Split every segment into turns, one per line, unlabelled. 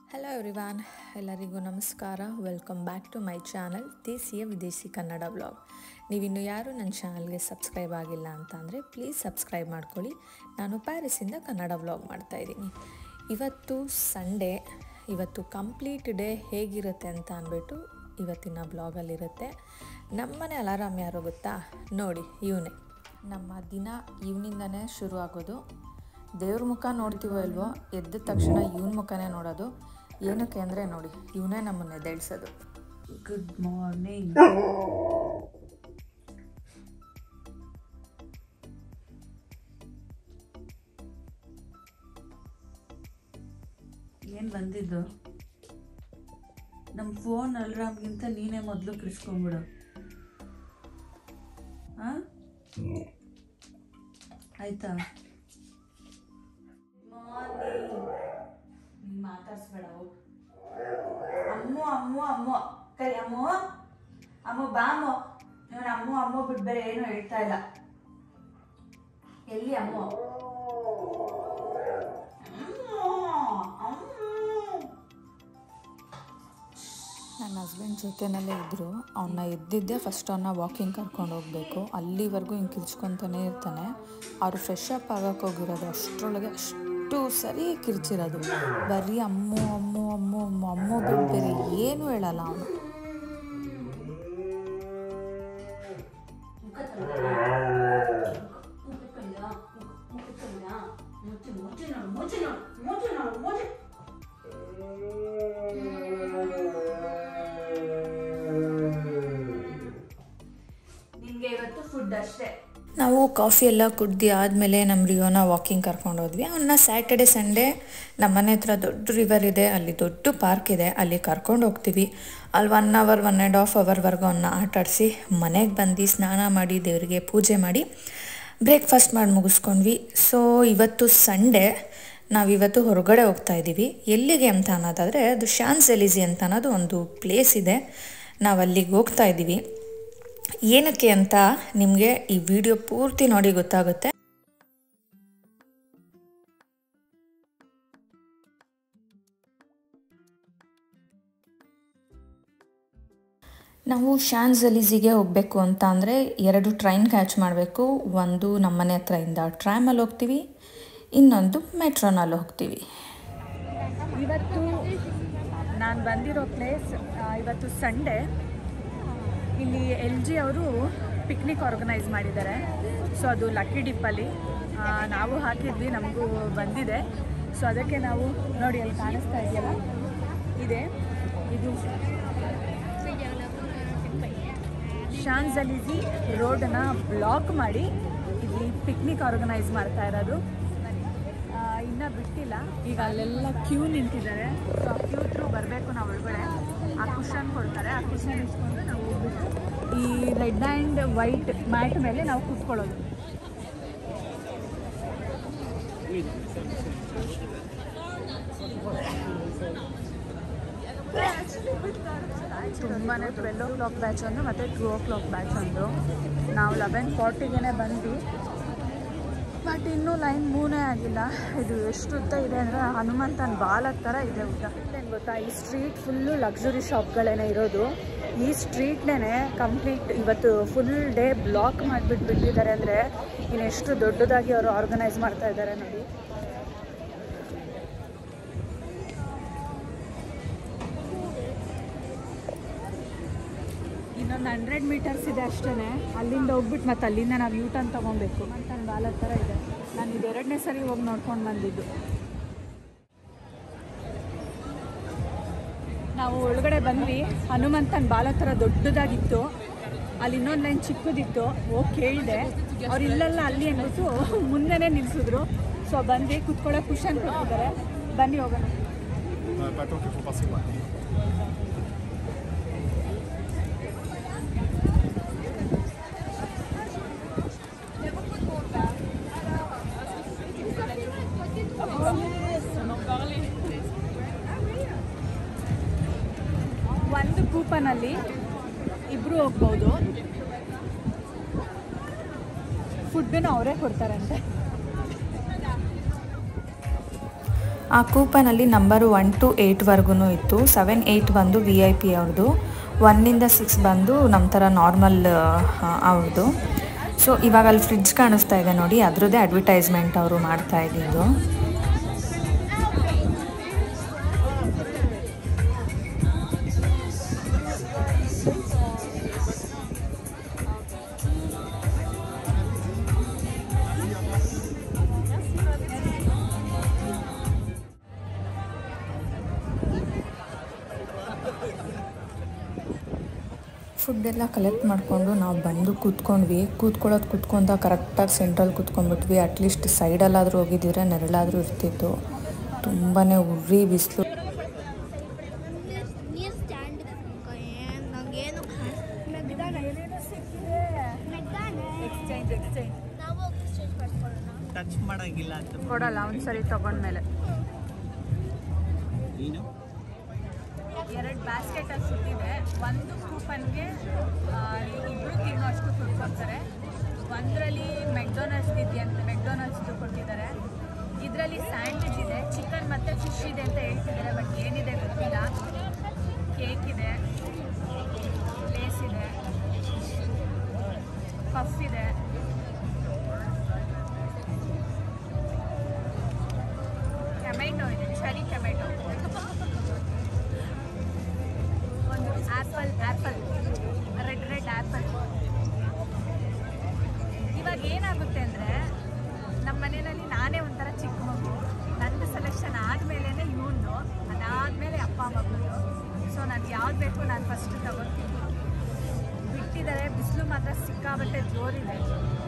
Hello everyone ಎಲ್ಲರಿಗೂ ನಮಸ್ಕಾರ welcome back to my channel ದೇಸಿಯ ವಿದೇಶಿ ಕನ್ನಡ ಬ್ಲಾಗ್ ನೀವಿನ್ನು ಯಾರು ನನ್ನ ಚಾನಲ್ಗೆ ಸಬ್ಸ್ಕ್ರೈಬ್ ಆಗಿಲ್ಲ ಅಂತ ಅಂದರೆ ಪ್ಲೀಸ್ ಸಬ್ಸ್ಕ್ರೈಬ್ ಮಾಡ್ಕೊಳ್ಳಿ ನಾನು ಪ್ಯಾರಿಸಿಂದ ಕನ್ನಡ ಬ್ಲಾಗ್ ಮಾಡ್ತಾಯಿದ್ದೀನಿ ಇವತ್ತು ಸಂಡೇ ಇವತ್ತು ಕಂಪ್ಲೀಟ್ ಡೇ ಹೇಗಿರುತ್ತೆ ಅಂತ ಅಂದ್ಬಿಟ್ಟು ಇವತ್ತಿನ ಬ್ಲಾಗಲ್ಲಿರುತ್ತೆ ನಮ್ಮನೆ ಅಲಾರಾಮ್ ಯಾರು ಗೊತ್ತಾ ನೋಡಿ ಇವನೇ ನಮ್ಮ ದಿನ ಇವನಿಂದನೇ ಶುರು ಆಗೋದು ದೇವ್ರ ಮುಖ ನೋಡ್ತೀವೋ ಇಲ್ವೋ ಎದ್ದ ತಕ್ಷಣ ಇವನ ಮುಖನೇ ನೋಡೋದು ಏನಕ್ಕೆ ಅಂದರೆ ನೋಡಿ ಇವನೇ ನಮ್ಮನ್ನ ಎದ್ದೇಳ್ಸೋದು
ಗುಡ್ ಮಾರ್ನಿಂಗ್ ಏನು ಬಂದಿದ್ದು ನಮ್ಮ ಫೋನ್ ಅಲ್ರಾಮ್ಗಿಂತ ನೀನೇ ಮೊದಲು ಕಿರ್ಸ್ಕೊಂಬಿಡು ಹಾಂ ಆಯ್ತಾ ನೀನು ಮಾತಾಡ್ಸ್ಬೇಡ ಹೋಗು ಅಮ್ಮು ಅಮ್ಮು ಅಮ್ಮು ಕರಿ ಅಮ್ಮು ಅಮ್ಮ ಬಾ ಅಮ್ಮು ಇವನು ಅಮ್ಮು ಅಮ್ಮು ಬಿಟ್ಟು ಬೇರೆ ಏನು ಹೇಳ್ತಾ ಇಲ್ಲ ಎಲ್ಲಿ ಅಮ್ಮು
ನನ್ನ ಹಸ್ಬೆಂಡ್ ಜೊತೆನಲ್ಲೇ ಇದ್ದರು ಅವನ್ನ ಎದ್ದಿದ್ದೆ ಫಸ್ಟ್ ಅವನ್ನ ವಾಕಿಂಗ್ ಕರ್ಕೊಂಡು ಹೋಗಬೇಕು ಅಲ್ಲಿವರೆಗೂ ಹಿಂಗೆ ಕಿರ್ಚ್ಕೊತಾನೆ ಇರ್ತಾನೆ ಅವರು ಫ್ರೆಶ್ ಅಪ್ ಆಗಕ್ಕೆ ಹೋಗಿರೋದು ಅಷ್ಟರೊಳಗೆ ಅಷ್ಟು ಸರಿ ಕಿರ್ಚಿರೋದು ಬರೀ ಅಮ್ಮು ಅಮ್ಮು ಅಮ್ಮು ಅಮ್ಮು ಅಮ್ಮು ಬಿಟ್ಟು ಬೇರೆ ಏನೂ ಹೇಳಲ್ಲ ಅವನು
ಮುಖ ತೊಳ್ದ? ಮುಖ ತೊಳ್ದ? ಮುಖ- ಮುಖ ತೊಳ್ದ? ಮೂತಿ ಮೂತಿ ನೋಡು ಮೂತಿ ನೋಡು ಮೂತಿ ನೋಡು ಮೂತಿ ನಿನ್ಗೆ ಇವತ್ತು ಫುಡ್ ಅಷ್ಟೇ
ನಾವು ಕಾಫಿ ಎಲ್ಲ ಕುಡ್ದು ಆದಮೇಲೆ ನಮ್ಮ ರಿಯೋನ ವಾಕಿಂಗ್ ಕರ್ಕೊಂಡು ಹೋದ್ವಿ ಅವನ್ನ ಸ್ಯಾಟರ್ಡೆ ಸಂಡೇ ನಮ್ಮ ಮನೆ ಹತ್ರ ದೊಡ್ಡ ರಿವರ್ ಇದೆ ಅಲ್ಲಿ ದೊಡ್ಡ ಪಾರ್ಕ್ ಇದೆ ಅಲ್ಲಿ ಕರ್ಕೊಂಡು ಹೋಗ್ತೀವಿ ಅಲ್ಲಿ one hour one and half ಅವರ್ವರೆಗೂ ಅವನ್ನ ಆಟಾಡಿಸಿ ಮನೆಗೆ ಬಂದು ಸ್ನಾನ ಮಾಡಿ ದೇವರಿಗೆ ಪೂಜೆ ಮಾಡಿ ಬ್ರೇಕ್ಫಾಸ್ಟ್ ಮಾಡಿ ಮುಗಿಸ್ಕೊಂಡ್ವಿ ಸೊ ಇವತ್ತು ಸಂಡೇ ನಾವಿವತ್ತು ಹೊರಗಡೆ ಹೋಗ್ತಾ ಇದ್ದೀವಿ ಎಲ್ಲಿಗೆ ಅಂತ ಅನ್ನೋದಾದರೆ ಅದು ಶಾನ್ಸ್ ಎಲಿಸಿ ಅಂತ ಅನ್ನೋದು ಒಂದು ಪ್ಲೇಸ್ ಇದೆ ನಾವು ಅಲ್ಲಿಗೆ ಹೋಗ್ತಾ ಇದ್ದೀವಿ ಏನಕ್ಕೆ ಅಂತ ನಿಮಗೆ ಈ ವಿಡಿಯೋ ಪೂರ್ತಿ ನೋಡಿ ಗೊತ್ತಾಗುತ್ತೆ ನಾವು ಶಾನ್ಸ್ ಎಲಿಸಿಗೆ ಹೋಗಬೇಕು ಅಂತ ಅಂದರೆ ಎರಡು ಟ್ರೈನ್ ಕ್ಯಾಚ್ ಮಾಡಬೇಕು ಒಂದು ನಮ್ಮನೆ ಹತ್ರದಿಂದ ಟ್ರಾಮಲ್ಲಿ ಹೋಗ್ತೀವಿ ಇನ್ನೊಂದು ಮೆಟ್ರೋನಲ್ಲಿ ಹೋಗ್ತೀವಿ
ಇವತ್ತು ನಾನು ಬಂದಿರೋ ಪ್ಲೇಸ್ ಇವತ್ತು ಸಂಡೇ ಇಲ್ಲಿ ಎಲ್ ಜಿ ಅವರು ಪಿಕ್ನಿಕ್ ಆರ್ಗನೈಸ್ ಮಾಡಿದ್ದಾರೆ ಸೊ ಅದು ಲಕ್ಕಿ ಡಿಪ್ಪಲ್ಲಿ ಆ, ನಾವು ಹಾಕಿದ್ವಿ ನಮಗೂ ಬಂದಿದೆ ಸೊ ಅದಕ್ಕೆ ನಾವು ನೋಡಿ ಅಲ್ಲಿ ಕಾಣಿಸ್ತಾ ಇದೆಯಲ್ಲ ಇದೆ ಇದು ಶಾನ್ಸಲಿಜಿ ರೋಡನ್ನ ಬ್ಲಾಕ್ ಮಾಡಿ ಇಲ್ಲಿ ಪಿಕ್ನಿಕ್ ಆರ್ಗನೈಸ್ ಮಾಡ್ತಾ ಇರೋದು ಆ, ಇನ್ನ ಬಿಟ್ಟಿಲ್ಲ ಈಗ ಅಲ್ಲೆಲ್ಲ ಕ್ಯೂ ನಿಂತಿದ್ದಾರೆ ಸೊ ಆ ಕ್ಯೂ ಥ್ರೂ ಬರಬೇಕು ನಾವು ಒಳಗಡೆ ಆ ಕುಷನ್ ಕೊಡ್ತಾರೆ ಆ ಕುಷನ್ ಇಸ್ಕೊಂಡು ನಾವು ಹೋಗ್ಬಿಟ್ಟು ಈ ರೆಡ್ ಆ್ಯಂಡ್ ವೈಟ್ ಮ್ಯಾಟ್ ಮೇಲೆ ನಾವು ಕೂತ್ಕೊಳ್ಳೋದು ತುಂಬಾ ಟ್ವೆಲ್ ಓ ಕ್ಲಾಕ್ ಬ್ಯಾಚ್ ಒಂದು ಮತ್ತು ಟೂ ಓ ಕ್ಲಾಕ್ ಬ್ಯಾಚ್ ಒಂದು ನಾವು ಲೆವೆನ್ ಫಾರ್ಟಿಗೆ ಬಂದ್ವಿ ಬಟ್ ಇನ್ನೂ ಲೈನ್ ಮೂನೇ ಆಗಿಲ್ಲ ಇದು ಎಷ್ಟು ಉದ್ದ ಇದೆ ಅಂದರೆ ಹನುಮಂತನ ಬಾಲದ ಥರ ಇದೆ ಉದ್ದ ಏನು ಗೊತ್ತಾ ಈ ಸ್ಟ್ರೀಟ್ ಫುಲ್ಲು ಲಕ್ಸುರಿ ಶಾಪ್ಗಳೇನೆ ಇರೋದು ಈ ಸ್ಟ್ರೀಟ್ನೇ ಕಂಪ್ಲೀಟ್ ಇವತ್ತು ಫುಲ್ ಡೇ ಬ್ಲಾಕ್ ಮಾಡಿಬಿಟ್ಟು ಬಿಟ್ಟಿದ್ದಾರೆ ಅಂದರೆ ಇನ್ನೆಷ್ಟು ದೊಡ್ಡದಾಗಿ ಅವರು ಆರ್ಗನೈಸ್ ಮಾಡ್ತಾ ಇದ್ದಾರೆ ನೋಡಿ ಇನ್ನೊಂದು ಹಂಡ್ರೆಡ್ ಮೀಟರ್ಸ್ ಇದೆ ಅಷ್ಟೇ ಅಲ್ಲಿಂದ ಹೋಗ್ಬಿಟ್ಟು ಮತ್ತೆ ಅಲ್ಲಿಂದ ನಾವು ಯೂ ಟರ್ನ್ ತೊಗೊಬೇಕು ಹನುಮಂತನ ಬಾಲದ ಥರ ಇದೆ ನಾನು ಇದು ಎರಡನೇ ಸರಿ ಹೋಗಿ ನೋಡ್ಕೊಂಡು ಬಂದಿದ್ದು ನಾವು ಒಳಗಡೆ ಬಂದ್ವಿ ಹನುಮಂತನ ಬಾಲ ಥರ ದೊಡ್ಡದಾಗಿತ್ತು ಅಲ್ಲಿ ಇನ್ನೊಂದು ಲೈನ್ ಚಿಕ್ಕದಿತ್ತು ಹೋಗಿ ಕೇಳಿದೆ ಅವ್ರು ಇಲ್ಲೆಲ್ಲ ಅಲ್ಲಿ ಅಂದ್ಬಿಟ್ಟು ಮುಂದೆನೇ ನಿಲ್ಲಿಸಿದ್ರು ಸೊ ಬಂದು ಕುತ್ಕೊಳ್ಳೋಕೆ ಕುಷನ್ ಕೊಟ್ಟಿದ್ದಾರೆ ಬನ್ನಿ ಹೋಗೋಣ
Euh, pas tant qu'il faut passer là.
ಒಂದು ಕೂಪನಲ್ಲಿ ಇಬ್ಬರು ಹೋಗ್ಬೋದು ಫುಡ್ಡನ್ನು ಅವರೇ ಕೊಡ್ತಾರಂತೆ
ಆ ಕೂಪನಲ್ಲಿ ನಂಬರು ಒನ್ ಟು ಏಯ್ಟ್ವರೆಗೂ ಇತ್ತು ಸೆವೆನ್ ಏಯ್ಟ್ ಬಂದು ವಿ ಐ ಪಿ ಅವ್ರದ್ದು ಒನ್ನಿಂದ ಸಿಕ್ಸ್ ಬಂದು ನಮ್ಮ ಥರ ನಾರ್ಮಲ್ ಅವ್ರದ್ದು ಸೊ ಇವಾಗ ಅಲ್ಲಿ ಫ್ರಿಡ್ಜ್ ಕಾಣಿಸ್ತಾ ಇದೆ ನೋಡಿ ಅದರದ್ದೇ ಅಡ್ವರ್ಟೈಸ್ಮೆಂಟ್ ಅವರು ಮಾಡ್ತಾ ಇದ್ದಿದ್ದು ಫುಡ್ಡೆಲ್ಲ ಕಲೆಕ್ಟ್ ಮಾಡಿಕೊಂಡು ನಾವು ಬಂದು ಕೂತ್ಕೊಂಡ್ವಿ ಕೂತ್ಕೊಳ್ಳೋದು ಕೂತ್ಕೊಂಡ ಕರೆಕ್ಟಾಗಿ ಸೆಂಟ್ರಲ್ಲಿ ಕೂತ್ಕೊಂಡ್ಬಿಟ್ವಿ ಅಟ್ಲೀಸ್ಟ್ ಸೈಡಲ್ಲಾದರೂ ಹೋಗಿದ್ದಿದ್ರೆ ನೆರಳಾದರೂ ಇರ್ತಿತ್ತು ತುಂಬಾ ಉರ್ರಿ ಬಿಸಿಲು
ನೀರು ಸ್ಟ್ಯಾಂಡ್ ಇದೆ ಏನು ನಂಗೇನು
ಎಕ್ಸ್ಚೇಂಜ್ ಎಕ್ಸ್ಚೇಂಜ್
ನಾವು ಎಕ್ಸ್ಚೇಂಜ್ ಮಾಡ್ಕೊಳ್ಳೋಣ
ಟಚ್ ಮಾಡಂಗಿಲ್ಲ ಅಂತ
ಕೊಡಲ್ಲ ಒಂದ್ಸರಿ ತಗೊಂಡ್ಮೇಲೆ
ನೀನು
ಎರಡು ಬ್ಯಾಸ್ಕೆಟಲ್ಲಿ ಸುತ್ತಿದೆ ಒಂದು ಕೂಪನ್ಗೆ ಇಬ್ಬರು ತಿನ್ನೋಷ್ಟು ಫುಡ್ ಕೊಡ್ತಾರೆ ಒಂದರಲ್ಲಿ ಮೆಕ್ಡೊನಲ್ಡ್ಸ್ ಇದೆಯಂತೆ ಮೆಕ್ಡೊನಲ್ಡ್ಸ್ದು ಕೊಟ್ಟಿದ್ದಾರೆ ಇದರಲ್ಲಿ ಸ್ಯಾಂಡ್ವಿಚ್ ಇದೆ ಚಿಕನ್ ಮತ್ತು ಫಿಶ್ ಇದೆ ಅಂತ ಹೇಳ್ತಿದ್ದಾರೆ ಬಟ್ ಏನಿದೆ ಗೊತ್ತಿಲ್ಲ ಕೇಕ್ ಇದೆ ಲೇಸ್ ಇದೆ ಪಫ್ ಇದೆ ಟೊಮೆಟೊ ಇದೆ ಚರಿ ಟೊಮೆಟೊ ಒಂದು apple apple red red apple ಇವಾಗ ಏನಾಗುತ್ತೆ ಅಂದರೆ ನಮ್ಮ ಮನೆಯಲ್ಲಿ ನಾನೇ ಒಂಥರ ಚಿಕ್ಕ ಮಗು ನಂದು ಸೆಲೆಕ್ಷನ್ ಆದಮೇಲೆ ಇವನು ಅದಾದಮೇಲೆ ಅಪ್ಪ ಮಗಳು ಸೊ ನಾನು ಯಾವ್ದು ಬೇಕು ನಾನು ಫಸ್ಟ್ ತಗೋತೀನಿ ಬಿಟ್ಟಿದ್ದಾರೆ ಬಿಸಿಲು ಮಾತ್ರ ಸಿಕ್ಕಾಬಟ್ಟೆ ಜೋರಿದೆ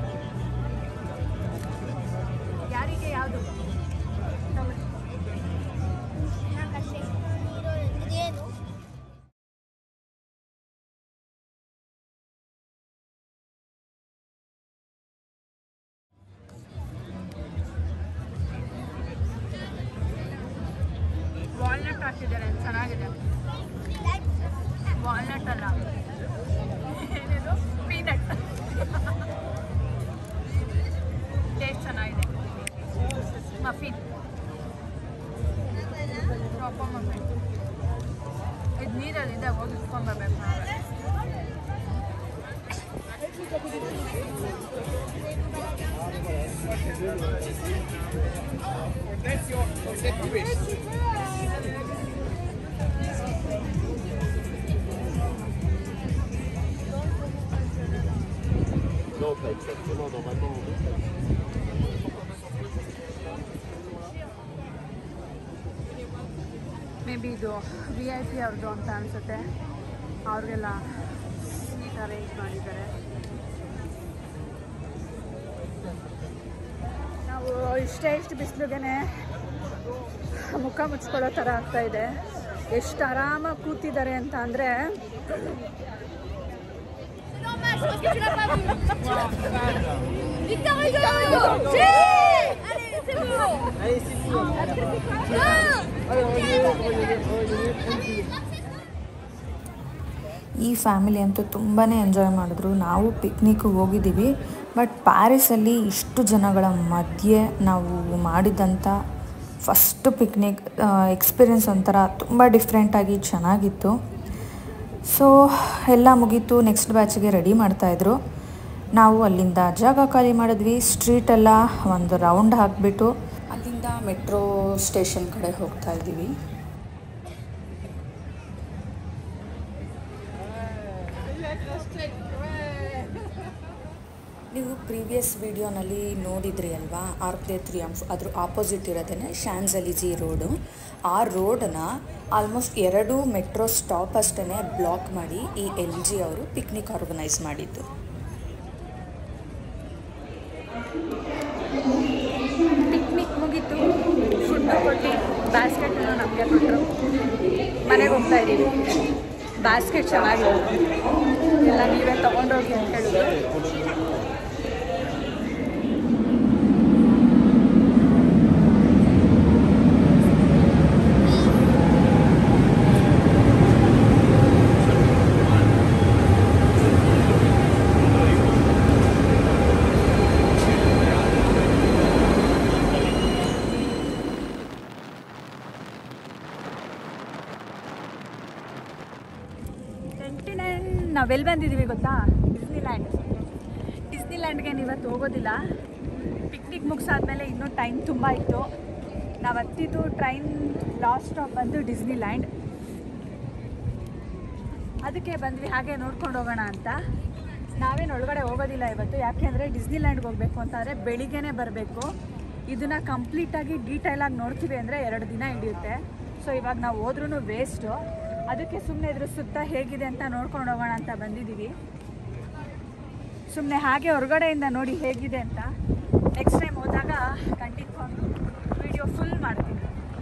ಯಾರಿಗೆ ಯಾವುದು ತಗೊಳ್ಳಿ
ನಾಕಷ್ಟೇ ಇದೇನು
ವಾಲ್ನಟ್ ಹಾಕಿದ್ದಾರೆ ಚೆನ್ನಾಗಿದೆ ವಾಲ್ನಟ್ ಅಲ್ಲ ಏನಿದು ಪೀನಟ್ ಟೇಸ್ಟ್ ಚೆನ್ನಾಗಿದೆ ಮಫಿನ್ ಪ್ರಾಪರ್ ಮಫಿನ್ ಇದು ನೀರಲ್ಲಿದೆ ಹೋಗಿ ಇಟ್ಕೊಂಬರ್ಬೇಕು ನಾವೇ
Non, pas exactement, normalement.
Maybe ಇದು ವಿ ಐ ಪಿ ಅವ್ರದ್ದು ಅಂತ ಅನಿಸುತ್ತೆ ಅವ್ರಿಗೆಲ್ಲ ಸೀಟ್ ಅರೇಂಜ್ ಮಾಡಿದ್ದಾರೆ ನಾವು ಇಷ್ಟೇ ಇಷ್ಟು ಬಿಸಿಲುಗೆ ಮುಖ ಮುಚ್ಕೊಳ್ಳೋ ಥರ ಆಗ್ತಾ ಇದೆ ಎಷ್ಟು ಆರಾಮಾಗಿ ಕೂತಿದ್ದಾರೆ ಅಂತ ಅಂದರೆ
Vite, Rigo Si Allez, c'est bon
Allez, c'est bon.
ಈ ಫ್ಯಾಮಿಲಿ ಅಂತೂ ತುಂಬಾ ಎಂಜಾಯ್ ಮಾಡಿದ್ರು ನಾವು ಪಿಕ್ನಿಕ್ಗೆ ಹೋಗಿದ್ದೀವಿ ಬಟ್ ಪ್ಯಾರಿಸಲ್ಲಿ ಇಷ್ಟು ಜನಗಳ ಮಧ್ಯೆ ನಾವು ಮಾಡಿದಂಥ ಫಸ್ಟ್ ಪಿಕ್ನಿಕ್ ಎಕ್ಸ್ಪೀರಿಯನ್ಸ್ ಒಂಥರ ತುಂಬ ಡಿಫ್ರೆಂಟಾಗಿ ಚೆನ್ನಾಗಿತ್ತು ಸೊ ಎಲ್ಲ ಮುಗೀತು ನೆಕ್ಸ್ಟ್ ಬ್ಯಾಚಿಗೆ ರೆಡಿ ಮಾಡ್ತಾಯಿದ್ರು ನಾವು ಅಲ್ಲಿಂದ ಜಾಗ ಖಾಲಿ ಮಾಡಿದ್ವಿ ಸ್ಟ್ರೀಟೆಲ್ಲ ಒಂದು ರೌಂಡ್ ಹಾಕಿಬಿಟ್ಟು ಅಲ್ಲಿಂದ ಮೆಟ್ರೋ ಸ್ಟೇಷನ್ ಕಡೆ ಹೋಗ್ತಾ ಇದ್ದೀವಿ ನೀವು ಪ್ರೀವಿಯಸ್ ವಿಡಿಯೋನಲ್ಲಿ ನೋಡಿದ್ರಿ ಅಲ್ವಾ ಆರ್ಕ್ ದೇ ತ್ರಿಯಂಫ್ ಅದ್ರ ಆಪೋಸಿಟ್ ಇರೋದೇ ಶಾನ್ಸಲಿಜಿ ರೋಡು ಆ ರೋಡನ್ನ ಆಲ್ಮೋಸ್ಟ್ ಎರಡು ಮೆಟ್ರೋ ಸ್ಟಾಪ್ ಅಷ್ಟೇ ಬ್ಲಾಕ್ ಮಾಡಿ ಈ ಎಲ್ ಜಿ ಅವರು ಪಿಕ್ನಿಕ್ ಆರ್ಗನೈಸ್ ಮಾಡಿದ್ದು
ಪಿಕ್ನಿಕ್ ಮುಗೀತು ಫುಡ್ ಕೊಟ್ಟು ಬ್ಯಾಸ್ಕೆಟನ್ನು ನಮಗೆ ಕೊಟ್ಟರು ಮನೆಗೆ ಹೋಗ್ತಾ ಇದ್ದೀವಿ ಬ್ಯಾಸ್ಕೆಟ್ ಚೆನ್ನಾಗಿದೆ ಎಲ್ಲ ನೀವೇ ತೊಗೊಂಡೋಗಿ ಅಂತ ಹೇಳಿದ್ರು ನಾವೆಲ್ಲಿ ಬಂದಿದ್ದೀವಿ ಗೊತ್ತಾ ಡಿಸ್ನಿಲ್ಯಾಂಡ್ ಡಿಸ್ನಿಲ್ಯಾಂಡ್ಗೆ ಇವತ್ತು ಹೋಗೋದಿಲ್ಲ ಪಿಕ್ನಿಕ್ ಮುಗಿಸಾದ್ಮೇಲೆ ಇನ್ನೂ ಟೈಮ್ ತುಂಬ ಇತ್ತು ನಾವು ಹತ್ತಿದ್ದು ಟ್ರೈನ್ ಲಾಸ್ಟ್ ಸ್ಟಾಪ್ ಬಂದು ಡಿಸ್ನಿಲ್ಯಾಂಡ್ ಅದಕ್ಕೆ ಬಂದ್ವಿ ಹಾಗೆ ನೋಡ್ಕೊಂಡು ಹೋಗೋಣ ಅಂತ ನಾವೇನು ಒಳಗಡೆ ಹೋಗೋದಿಲ್ಲ ಇವತ್ತು ಯಾಕೆಂದರೆ ಡಿಸ್ನಿಲ್ಯಾಂಡ್ಗೆ ಹೋಗಬೇಕು ಅಂತಂದರೆ ಬೆಳಿಗ್ಗೆನೇ ಬರಬೇಕು ಇದನ್ನು ಕಂಪ್ಲೀಟಾಗಿ ಡೀಟೇಲಾಗಿ ನೋಡ್ತೀವಿ ಅಂದರೆ ಎರಡು ದಿನ ಹಿಡಿಯುತ್ತೆ ಸೊ ಇವಾಗ ನಾವು ಹೋದ್ರೂ ವೇಸ್ಟು ಅದಕ್ಕೆ ಸುಮ್ಮನೆ ಇದ್ರ ಸುತ್ತ ಹೇಗಿದೆ ಅಂತ ನೋಡ್ಕೊಂಡು ಹೋಗೋಣ ಅಂತ ಬಂದಿದ್ದೀವಿ ಸುಮ್ಮನೆ ಹಾಗೆ ಹೊರಗಡೆಯಿಂದ ನೋಡಿ ಹೇಗಿದೆ ಅಂತ ನೆಕ್ಸ್ಟ್ ಟೈಮ್ ಹೋದಾಗ ಖಂಡಿತವಾಗ್ಲೂ ವಿಡಿಯೋ ಫುಲ್ ಮಾಡ್ತೀನಿ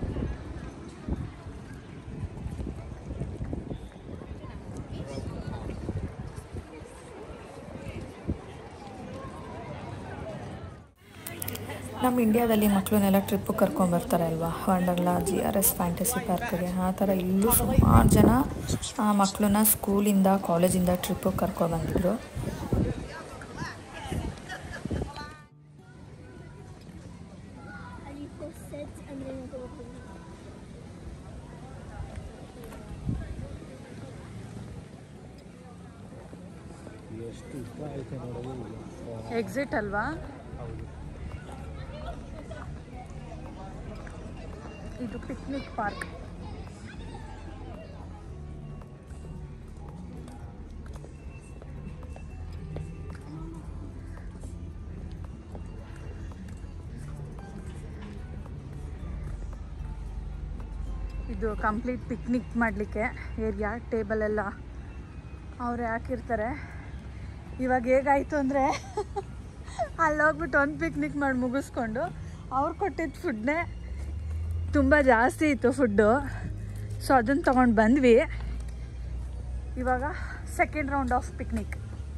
ನಮ್ಮ ಇಂಡಿಯಾದಲ್ಲಿ ಮಕ್ಕಳನ್ನೆಲ್ಲ ಟ್ರಿಪ್ಪು ಕರ್ಕೊಂಬರ್ತಾರೆ ಅಲ್ವಾ Wonderla G R S fantasy ಪಾರ್ಕ್ಗೆ ಆ ಥರ ಇಲ್ಲೂ ಸುಮಾರು ಜನ ಆ ಮಕ್ಕಳನ್ನ ಸ್ಕೂಲಿಂದ ಕಾಲೇಜಿಂದ ಟ್ರಿಪ್ಪಿಗೆ ಕರ್ಕೊಬಂದಿದ್ರು
ಅಲ್ಲಿ ಸೆಟ್ಸ್ ಅಂದರೆ ಹೋಗ್ಬೋದು
ಎಷ್ಟು ಉದ್ದ ಐತೆ ನೋಡೋದು
ಎಕ್ಸಿಟ್ ಅಲ್ವಾ ಇದು ಪಿಕ್ನಿಕ್ ಪಾರ್ಕ್ ಇದು ಕಂಪ್ಲೀಟ್ ಪಿಕ್ನಿಕ್ ಮಾಡಲಿಕ್ಕೆ ಏರಿಯಾ ಟೇಬಲ್ ಎಲ್ಲ ಅವರೇ ಹಾಕಿರ್ತಾರೆ ಇವಾಗ ಹೇಗಾಯಿತು ಅಂದರೆ ಅಲ್ಲಿ ಹೋಗ್ಬಿಟ್ಟು ಒಂದು ಪಿಕ್ನಿಕ್ ಮಾಡಿ ಮುಗಿಸ್ಕೊಂಡು ಅವ್ರು ಕೊಟ್ಟಿದ್ದ ಫುಡ್ನೇ ತುಂಬ ಜಾಸ್ತಿ ಇತ್ತು ಫುಡ್ಡು ಸೊ ಅದನ್ನು ತೊಗೊಂಡು ಬಂದ್ವಿ ಇವಾಗ ಸೆಕೆಂಡ್ ರೌಂಡ್ ಆಫ್ ಪಿಕ್ನಿಕ್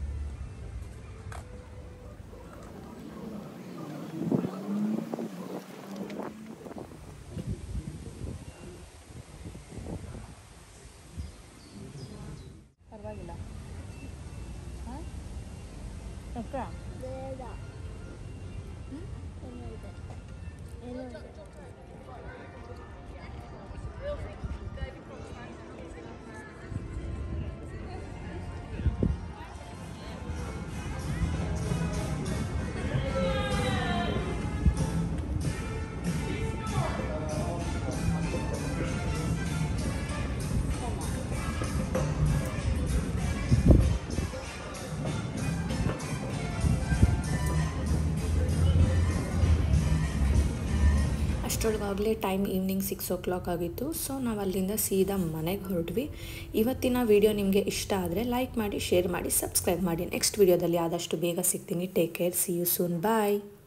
ಪರವಾಗಿಲ್ಲ ಹಾಂ ಅಕ್ಕ
ಬೇಡ ಏನೋ ಇದೆ ಏನೋ ಇದೆ
ಅಷ್ಟರೊಳಗಾಗಲೇ time evening six o'clock ಆಗಿತ್ತು ಸೊ ನಾವು ಅಲ್ಲಿಂದ ಸೀದಾ ಮನೆಗೆ ಹೊರಟ್ವಿ ಇವತ್ತಿನ ವಿಡಿಯೋ ನಿಮಗೆ ಇಷ್ಟ ಆದರೆ ಲೈಕ್ ಮಾಡಿ ಶೇರ್ ಮಾಡಿ ಸಬ್ಸ್ಕ್ರೈಬ್ ಮಾಡಿ ನೆಕ್ಸ್ಟ್ ವಿಡಿಯೋದಲ್ಲಿ ಆದಷ್ಟು ಬೇಗ ಸಿಗ್ತೀನಿ take care see you soon bye